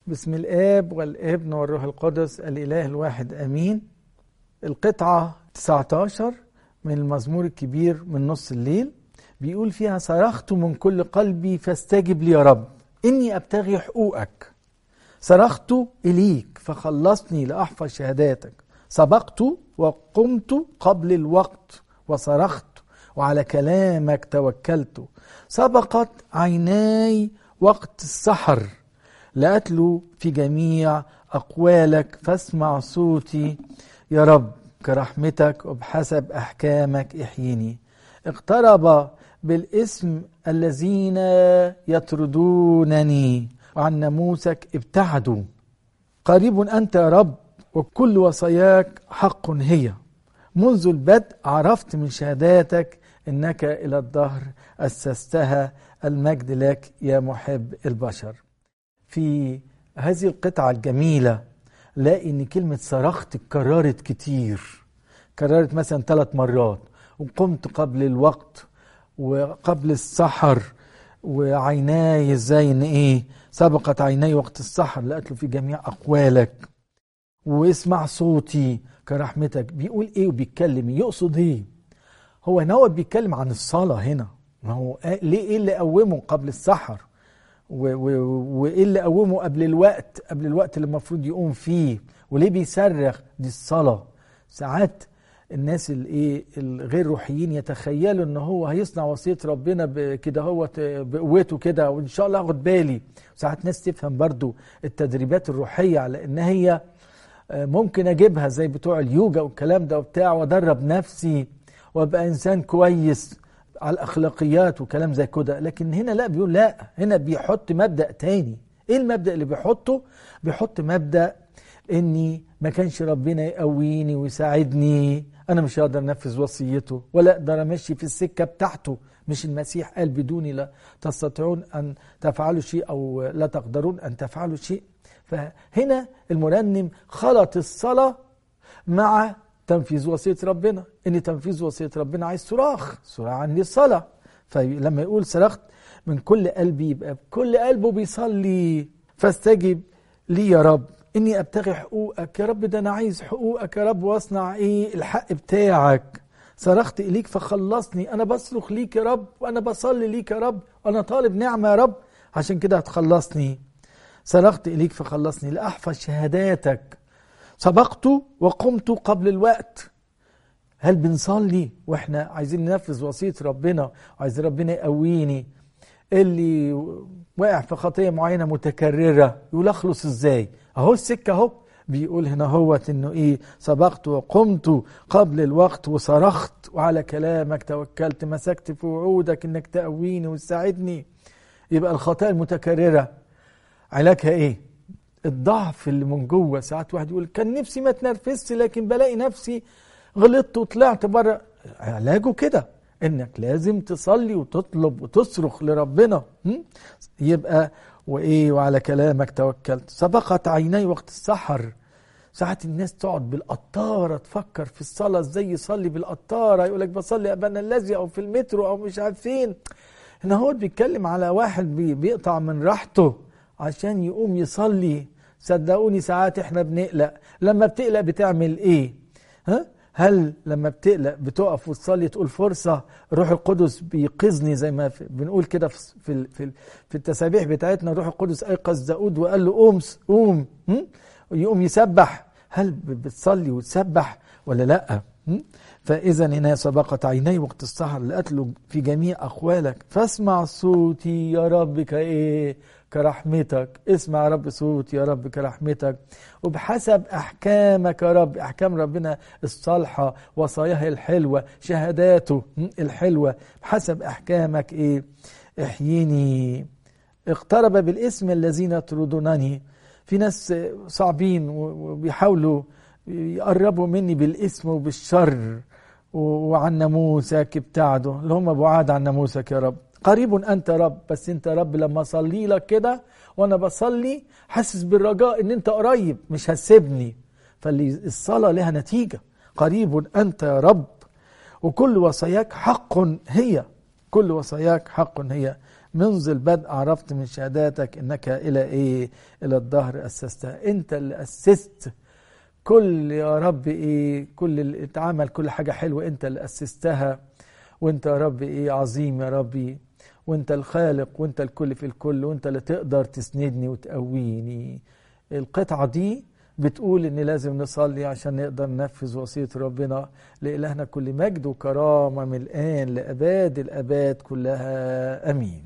بسم الآب والابن والروح القدس الإله الواحد أمين القطعة 19 من المزمور الكبير من نص الليل بيقول فيها صرخت من كل قلبي فاستجب لي يا رب إني أبتغي حقوقك صرخت إليك فخلصني لأحفظ شهاداتك سبقت وقمت قبل الوقت وصرخت وعلى كلامك توكلت سبقت عيناي وقت السحر لأتلو في جميع أقوالك فاسمع صوتي يا رب كرحمتك وبحسب أحكامك احيني اقترب بالاسم الذين يطردونني وعن ناموسك ابتعدوا قريب أنت يا رب وكل وصاياك حق هي منذ البدء عرفت من شهاداتك إنك إلى الدهر أسستها المجد لك يا محب البشر في هذه القطعة الجميلة لاقي ان كلمة صرخت اتكررت كتير كررت مثلا ثلاث مرات وقمت قبل الوقت وقبل السحر وعيناي ازاي ان ايه سبقت عيناي وقت السحر لقيت له في جميع اقوالك واسمع صوتي كرحمتك بيقول ايه وبيتكلم يقصد ايه هو نوى بيتكلم عن الصلاة هنا ما هو ليه ايه اللي قومه قبل السحر وايه اللي قومه قبل الوقت قبل الوقت اللي المفروض يقوم فيه وليه بيصرخ دي الصلاه ساعات الناس الايه الغير روحيين يتخيلوا ان هو هيصنع وصيه ربنا كده هو بقوته كده وان شاء الله اخد بالي ساعات ناس تفهم برضو التدريبات الروحيه على ان هي ممكن اجيبها زي بتوع اليوجا والكلام ده وبتاع وادرب نفسي وابقى انسان كويس على الاخلاقيات وكلام زي كده لكن هنا لا بيقول لا هنا بيحط مبدا تاني ايه المبدا اللي بيحطه بيحط مبدا اني ما كانش ربنا يقويني ويساعدني انا مش هقدر انفذ وصيته ولا اقدر امشي في السكه بتاعته مش المسيح قال بدوني لا تستطيعون ان تفعلوا شيء او لا تقدرون ان تفعلوا شيء فهنا المرنم خلط الصلاه مع تنفيذ وصية ربنا إن تنفيذ وصية ربنا عايز صراخ صراخ عن الصلاة فلما يقول صرخت من كل قلبي يبقى بكل قلبه بيصلي فاستجب لي يا رب إني أبتغي حقوقك يا رب ده أنا عايز حقوقك يا رب وأصنع إيه الحق بتاعك صرخت إليك فخلصني أنا بصرخ ليك يا رب وأنا بصلي ليك يا رب وأنا طالب نعمة يا رب عشان كده هتخلصني صرخت إليك فخلصني لأحفظ شهاداتك سبقت وقمت قبل الوقت هل بنصلي واحنا عايزين ننفذ وصيه ربنا وعايز ربنا يقويني اللي واقع في خطيه معينه متكرره يقول اخلص ازاي اهو السكه اهو بيقول هنا هوت انه ايه سبقت وقمت قبل الوقت وصرخت وعلى كلامك توكلت مسكت في وعودك انك تقويني وتساعدني يبقى الخطايا المتكرره علاجها ايه الضعف اللي من جوه ساعات واحد يقول كان نفسي ما اتنرفزش لكن بلاقي نفسي غلطت وطلعت بره علاجه كده انك لازم تصلي وتطلب وتصرخ لربنا يبقى وايه وعلى كلامك توكلت سبقت عيني وقت السحر ساعات الناس تقعد بالقطاره تفكر في الصلاه ازاي يصلي بالقطاره يقول لك بصلي ابانا الذي او في المترو او مش عارف فين هنا هو بيتكلم على واحد بيقطع من راحته عشان يقوم يصلي صدقوني ساعات احنا بنقلق لما بتقلق بتعمل ايه ها هل لما بتقلق بتقف وتصلي تقول فرصة روح القدس بيقظني زي ما بنقول كده في في في, في التسابيح بتاعتنا روح القدس أيقظ داود وقال له قوم قوم يقوم يسبح هل بتصلي وتسبح ولا لا فإذا هنا سبقت عيني وقت السهر لأتلو في جميع أقوالك فاسمع صوتي يا رب كإيه كرحمتك اسمع يا رب صوت يا رب كرحمتك وبحسب أحكامك يا رب أحكام ربنا الصالحة وصاياه الحلوة شهاداته الحلوة بحسب أحكامك إيه احييني اقترب بالاسم الذين يطردونني في ناس صعبين وبيحاولوا يقربوا مني بالاسم وبالشر وعن ناموسك ابتعدوا اللي هم بعاد عن ناموسك يا رب قريب انت يا رب بس انت يا رب لما اصلي لك كده وانا بصلي حاسس بالرجاء ان انت قريب مش هتسيبني فالصلاه لها نتيجه قريب انت يا رب وكل وصاياك حق هي كل وصاياك حق هي منذ البدء عرفت من شهاداتك انك الى ايه الى الظهر اسستها انت اللي اسست كل يا رب ايه كل اللي اتعمل كل حاجه حلوه انت اللي اسستها وانت يا رب ايه عظيم يا ربي وانت الخالق وانت الكل في الكل وانت اللي تقدر تسندني وتقويني القطعه دي بتقول ان لازم نصلي عشان نقدر ننفذ وصيه ربنا لالهنا كل مجد وكرامه من الان لاباد الاباد كلها امين